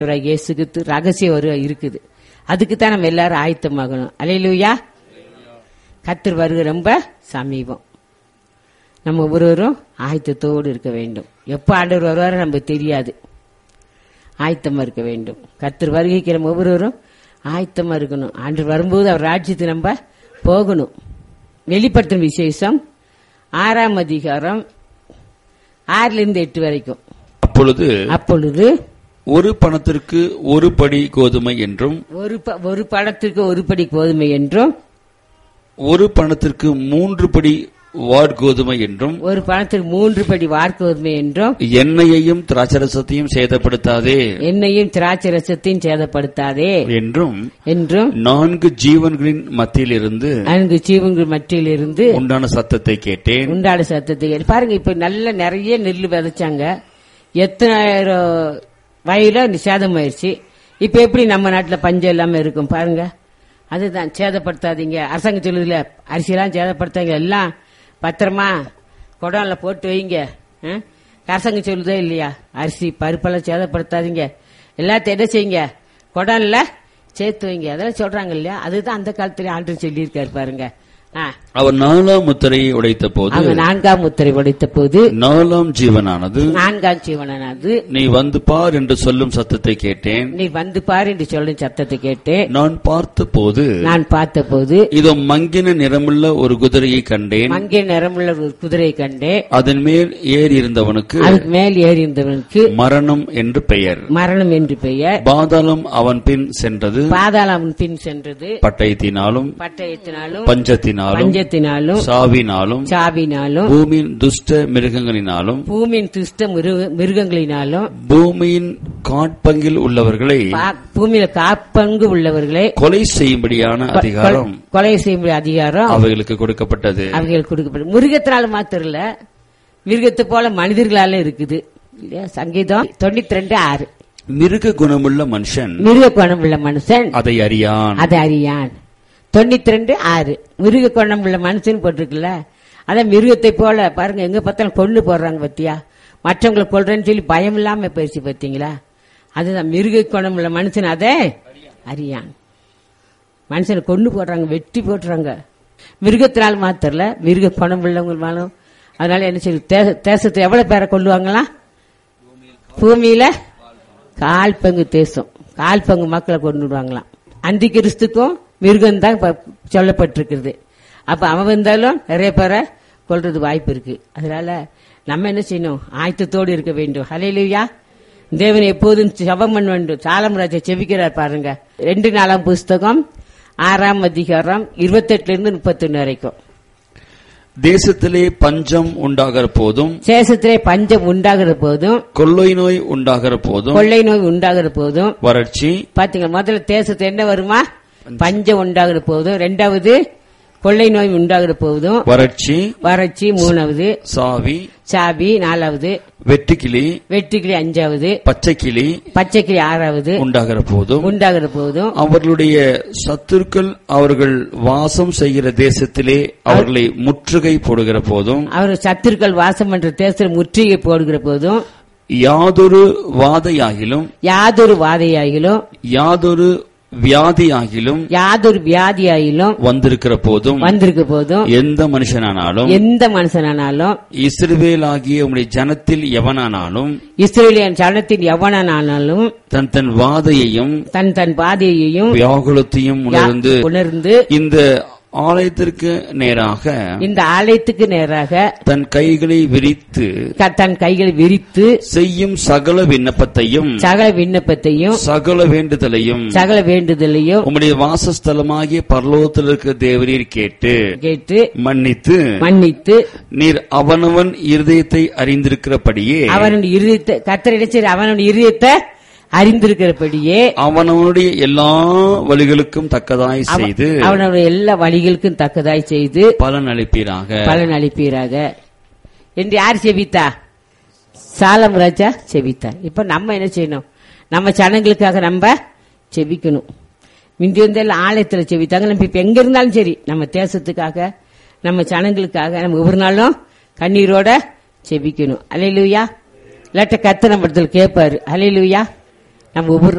ஆண்டவராகிய இயேசு கிறிஸ்து ரகசியம் ஒரு இருக்குது அதுக்கு தான் நம்ம எல்லாரும் ஆயத்தமாகணும் அலையிலுயா கத்தர் வருகை ரொம்ப சமீபம் நம்ம ஒருவரும் ஆயத்தத்தோடு இருக்க வேண்டும் எப்ப ஆண்டவர் வருவாரோ நமக்கு தெரியாது ஆயத்தமா இருக்க வேண்டும் கத்தர் வருகைக்கு நம்ம ஒவ்வொருவரும் ஆயத்தமா இருக்கணும் ஆண்டவர் வரும்போது அவர் ராஜ்யத்தை நம்ம போகணும் வெளிப்படுத்தும் விசேஷம் ஆறாம் அதிகாரம் ஆறுல இருந்து எட்டு வரைக்கும் அப்பொழுது அப்பொழுது ஒரு பணத்திற்கு ஒரு படி கோதுமை என்றும் ஒரு ப- ஒரு படத்திற்கு ஒரு படி கோதுமை என்றும் ஒரு பணத்திற்கு மூன்று படி வாட் கோதுமை என்றும் ஒரு பணத்திற்கு மூன்று படி வார்கோதுமை என்றும் எண்ணெயையும் திராட்சரசத்தையும் சேதப்படுத்தாதே என்னையும் திராட்சை ரசத்தையும் சேதப்படுத்தாதே என்றும் என்றும் நான்கு ஜீவன்களின் மத்தியிலிருந்து அங்கு ஜீவன்கள் மற்றியிலிருந்து உண்டான சத்தத்தை கேட்டேன் உண்டாட சத்தத்தை கேட்டு பாருங்க இப்ப நல்ல நிறைய நெல் விதைச்சாங்க எத்தனாயிரம் வயல சேதமாயிருச்சு இப்ப எப்படி நம்ம நாட்டுல பஞ்சம் இல்லாம இருக்கும் பாருங்க அதுதான் சேதப்படுத்தாதீங்க அரசாங்கம் சொல்லுதுல அரிசியெல்லாம் சேதப்படுத்தாங்க எல்லாம் பத்திரமா குடம்ல போட்டு வைங்க ஆ? அரசாங்கம் சொல்லுதே இல்லையா அரிசி பருப்பெல்லாம் சேதப்படுத்தாதீங்க எல்லாத்தையும் என்ன செய்யுங்க குடம்ல சேர்த்து வைங்க அதெல்லாம் சொல்றாங்க இல்லையா அதுதான் அந்த காலத்துல ஆண்டு சொல்லியிருக்காரு பாருங்க ஆ அவர் நாலாம் முத்திரையை உடைத்த போது அவங்க நான்காம் முத்திரை உடைத்த போது நாலாம் ஜீவனானது நான்காம் ஜீவனானது நீ வந்து பார் என்று சொல்லும் சத்தத்தை கேட்டேன் நீ வந்து பாரு என்று சொல்லும் சத்தத்தை கேட்டு நான் பார்த்த போது நான் பார்த்தபோது இதோ மங்கின நிறமுள்ள ஒரு குதிரையை கண்டேன் மங்கிய நிறமுள்ள ஒரு குதிரையை கண்டே அதன் மேல் ஏறி இருந்தவனுக்கு அதுக்கு மேல் ஏறி இருந்தவனுக்கு மரணம் என்று பெயர் மரணம் என்று பெயர் பாதாளம் அவன் பின் சென்றது பாதாளம் பின் சென்றது பட்டயத்தினாலும் பட்டயத்தினாலும் பஞ்சத்தினாலும் பஞ்சத்தினாலும் சாவினாலும் சாவினாலும் பூமியின் துஷ்ட மிருகங்களினாலும் பூமியின் துஷ்ட மிருக- மிருகங்களினாலும் பூமியின் காட்பங்கில் உள்ளவர்களை பா- பூமியில காப்பங்கு உள்ளவர்களை கொலை செய்யும்படியான அதிகாரம் கொலை செய்யும் அதிகாரம் அவைகளுக்கு கொடுக்கப்பட்டது அவர்கள் கொடுக்கப்படும் மிருகத்தினால மாத்திரம் இல்ல மிருகத்தை போல மனிதர்களால இருக்குது இல்லையா சங்கீதம் தொண்ணூத்தி ரெண்டு ஆறு மிருக குணமுள்ள மனுஷன் மிருக குணம் உள்ள மனுஷன் அதை அறியான் அதை அறியான் தொண்ணூத்தி ரெண்டு ஆறு மிருக குணம் உள்ள மனுஷன் போட்டிருக்குல்ல அதான் மிருகத்தை போல பாருங்க எங்க பார்த்தாலும் கொண்டு போடுறாங்க பத்தியா மற்றவங்களை கொல்றேன்னு சொல்லி பயம் இல்லாம போயிடுச்சு பாத்தீங்களா அதுதான் மிருக குணம் உள்ள மனுஷன் அதை அறியான் மனுஷனை கொண்டு போடுறாங்க வெட்டி போட்டுறாங்க மிருகத்தினால் மாத்திரல மிருக குணம் உள்ளவங்களும் அதனால என்ன செய்யும் தே- தேசத்தை எவ்வளவு பேரை கொல்லுவாங்களா பூமியில கால் பங்கு தேசம் கால் பங்கு மக்களை கொண்டு விடுவாங்களாம் அந்தி கிறிஸ்துக்கும் மிருகம் தான் சொல்லப்பட்டிருக்கிறது அப்ப அவன் வந்தாலும் நிறைய பேரை கொல்றது வாய்ப்பு இருக்கு அதனால நம்ம என்ன செய்யணும் ஆயத்தத்தோடு இருக்க வேண்டும் ஹலையிலுயா தேவன் எப்போதும் ஜெபம் பண்ண வேண்டும் சாலமராஜா செவிக்கிறார் பாருங்க ரெண்டு நாளாம் புஸ்தகம் ஆறாம் அதிகாரம் இருபத்தெட்டுல இருந்து முப்பத்தொன்னு வரைக்கும் தேசத்திலே பஞ்சம் உண்டாகிற போதும் சேஷத்திலே பஞ்சம் உண்டாகிற போதும் கொள்ளை நோய் உண்டாகிற போதும் கொள்ளை நோய் உண்டாகிற போதும் வறட்சி பாத்தீங்க முதல்ல தேசத்து என்ன வருமா பஞ்சம் உண்டாகிற போதும் ரெண்டாவது கொள்ளை நோய் உண்டாகிற போதும் வறட்சி வறட்சி மூணாவது சாவி சாபி நாலாவது வெட்டுக்கிளி வெட்டுக்கிளி அஞ்சாவது பச்சைக்கிளி பச்சைக்கிளி ஆறாவது உண்டாகிற போதும் உண்டாகிற போதும் அவர்களுடைய சத்துருக்கள் அவர்கள் வாசம் செய்கிற தேசத்திலே அவர்களை முற்றுகை போடுகிற போதும் அவர் சத்துருக்கள் வாசம் பண்ற தேசத்தில் முற்றுகை போடுகிற போதும் யாதொரு வாதையாகிலும் யாதொரு வாதையாகிலும் யாதொரு வியாதியாகிலும் யாதொரு வியாதியாகிலும் வந்திருக்கிற போதும் வந்திருக்க போதும் எந்த மனுஷனானாலும் எந்த மனுஷனானாலும் இஸ்ரவேலாகிய உம்முடைய ஜனத்தில் எவனானாலும் இஸ்ரேலியன் சனத்தின் எவனானாலும் தன் தன் வாதையையும் தன் தன் பாதையையும் வியாகுலத்தையும் உணர்ந்து உணர்ந்து இந்த ஆலயத்திற்கு நேராக இந்த ஆலயத்துக்கு நேராக தன் கைகளை விரித்து க- தன் கைகளை விரித்து செய்யும் சகல விண்ணப்பத்தையும் சகல விண்ணப்பத்தையும் சகல வேண்டுதலையும் சகல வேண்டுதலையும் உம்முடைய வாசஸ்தலமாகிய பரலோகத்தில் இருக்கிற தேவரீர் கேட்டு கேட்டு மன்னித்து மன்னித்து நீர் அவனவன் இருதயத்தை அறிந்திருக்கிறபடியே அவனுடைய இருதயத்தை கத்தர் இடைச்சர் அவனுடைய இருதயத்தை அறிந்திருக்கிறபடியே அவனவனுடைய எல்லா வழிகளுக்கும் தக்கதாய் அவ- செய்து அவனுடைய எல்லா வழிகளுக்கும் தக்கதாய் செய்து பலன் அளிப்பீராக பலன் அளிப்பீராக என்று யார் செபித்தா சாலம் ராஜா செபித்தார் இப்ப நம்ம என்ன செய்யணும் நம்ம ஜனங்களுக்காக நம்ம செபிக்கணும் முந்தி வந்து எல்லாம் ஆலயத்துல செபித்தாங்க நம்ம இப்ப எங்க இருந்தாலும் சரி நம்ம தேசத்துக்காக நம்ம ஜனங்களுக்காக நம்ம ஒவ்வொரு நாளும் கண்ணீரோட செபிக்கணும் அலையிலுயா இல்லாட்ட கத்த நம்ம இடத்துல கேட்பாரு அலையிலுயா நம்ம ஒவ்வொரு